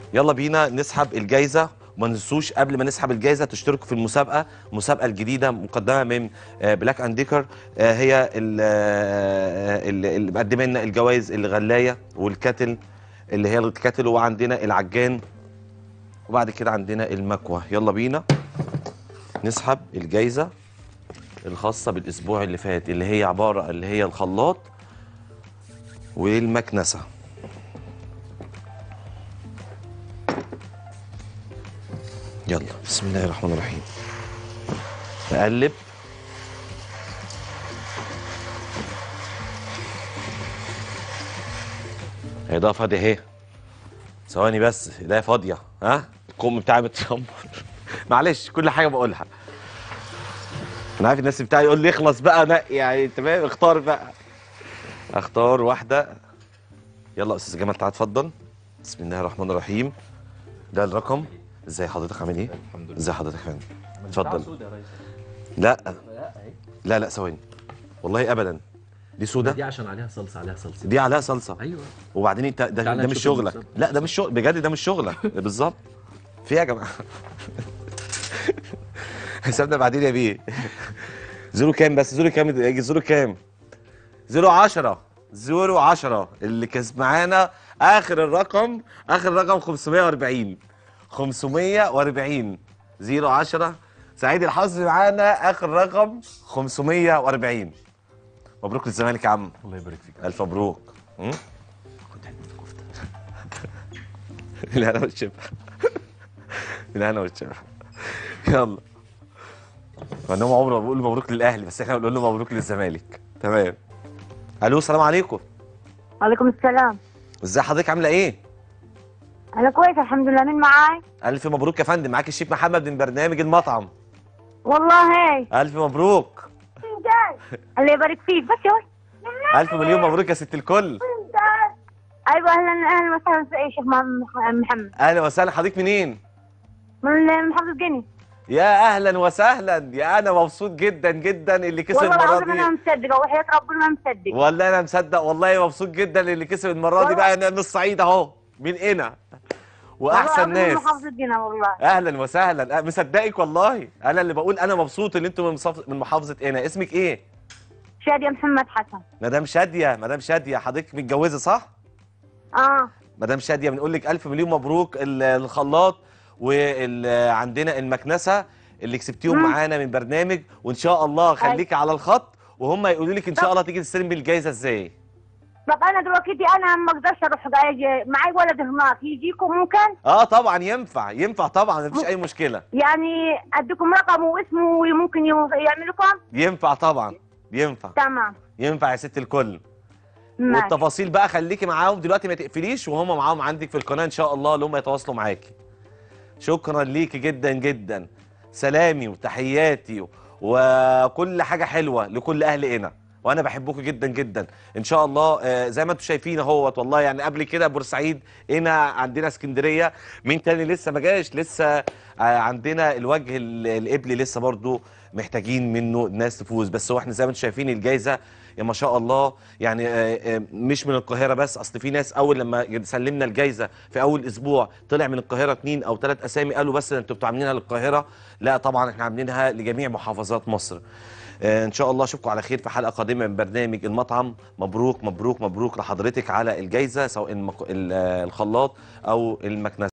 يلا بينا نسحب الجايزه وما تنسوش قبل ما نسحب الجايزه تشتركوا في المسابقه المسابقه الجديده مقدمه من آه، بلاك اند ديكر آه، هي ال- آه، اللي اللي مقدمه لنا الجوائز الغلايه والكاتل اللي هي الكاتل وعندنا العجان وبعد كده عندنا المكوه يلا بينا نسحب الجايزه الخاصه بالاسبوع اللي فات اللي هي عباره اللي هي الخلاط والمكنسه يلا بسم الله الرحمن الرحيم نقلب ايدها فاضيه اهي ثواني بس ايديا فاضيه ها الكم بتاعي متشمر معلش كل حاجه بقولها انا عارف الناس بتاعي يقول لي اخلص بقى نقي يعني تمام اختار بقى اختار واحده يلا يا استاذ جمال تعالى اتفضل بسم الله الرحمن الرحيم ده الرقم ازاي حضرتك عامل ايه الحمد لله ازي حضرتك يا فندم اتفضل لا لا لا ثواني والله ابدا دي سودا دي عشان عليها صلصه عليها صلصه دي عليها صلصه ايوه وبعدين انت ده, تعالى ده مش نشوف شغلك المسابقة. لا ده مش شغل بجد ده مش شغلك بالظبط في إيه يا جماعه حسابنا بعدين يا بيه زيرو كام بس زيرو كام زيرو كام زيرو 10 زيرو 10 اللي كسب معانا اخر الرقم اخر الرقم 540 540 زيرو 10 سعيد الحظ معانا اخر رقم 540 مبروك للزمالك يا عم الله يبارك فيك الف مبروك م? خد حته كفته من هنا والشفا من هنا والشفا يلا مع انهم عمره ما بيقولوا مبروك للاهلي بس احنا بنقول له مبروك للزمالك تمام الو السلام عليكم وعليكم السلام ازي حضرتك عامله ايه انا كويس الحمد لله مين معاي الف مبروك يا فندم معاك الشيف محمد من برنامج المطعم والله هي الف مبروك الله يبارك فيك بس يا الف مليون مبروك يا ست الكل ايوه اهلا اهلا وسهلا في ايه شيخ مح- محمد اهلا وسهلا حضرتك منين من محافظة جني يا اهلا وسهلا يا انا مبسوط جدا جدا اللي كسب والله المره العظيم دي انا مصدقه وحياة ربنا ما مصدق والله انا مصدق والله مبسوط جدا اللي كسب المره دي والله. بقى انا من الصعيد اهو من هنا واحسن والله العظيم ناس من محافظة جني والله اهلا وسهلا أه، مصدقك والله انا اللي بقول انا مبسوط ان انتوا من مصف- من محافظه هنا اسمك ايه شادية محمد حسن مدام شاديه مدام شاديه حضرتك متجوزه صح اه مدام شاديه بنقول لك الف مليون مبروك ال- الخلاط وعندنا المكنسه اللي كسبتيهم مم. معانا من برنامج وان شاء الله خليكي على الخط وهم يقولوا لك ان شاء الله تيجي تستلمي الجايزه ازاي طب انا دلوقتي انا ما اقدرش اروح أجي- معي ولد هناك يجيكم ممكن اه طبعا ينفع ينفع طبعا مفيش اي مشكله يعني اديكم رقمه واسمه وممكن يو- يعمل لكم ينفع طبعا ينفع تمام ينفع يا ست الكل ماشي والتفاصيل بقى خليكي معاهم دلوقتي ما تقفليش وهم معاهم عندك في القناه ان شاء الله اللي هم يتواصلوا معاكي شكرا ليكي جدا جدا سلامي وتحياتي وكل حاجه حلوه لكل اهل هنا وانا بحبكم جدا جدا ان شاء الله آه، زي ما انتم شايفين اهوت والله يعني قبل كده بورسعيد هنا عندنا اسكندريه مين تاني لسه ما جاش لسه آه، عندنا الوجه ال- القبلي لسه برضو محتاجين منه الناس تفوز بس هو احنا زي ما انتم شايفين الجايزه يا ما شاء الله يعني آه، آه، مش من القاهره بس اصل في ناس اول لما سلمنا الجايزه في اول اسبوع طلع من القاهره اثنين او ثلاث اسامي قالوا بس انتوا بتوع عاملينها للقاهره لا طبعا احنا عاملينها لجميع محافظات مصر آه، ان شاء الله اشوفكم على خير في حلقه قادمه من برنامج المطعم مبروك مبروك مبروك لحضرتك على الجايزه سواء المك... ال- آه، الخلاط او المكنسه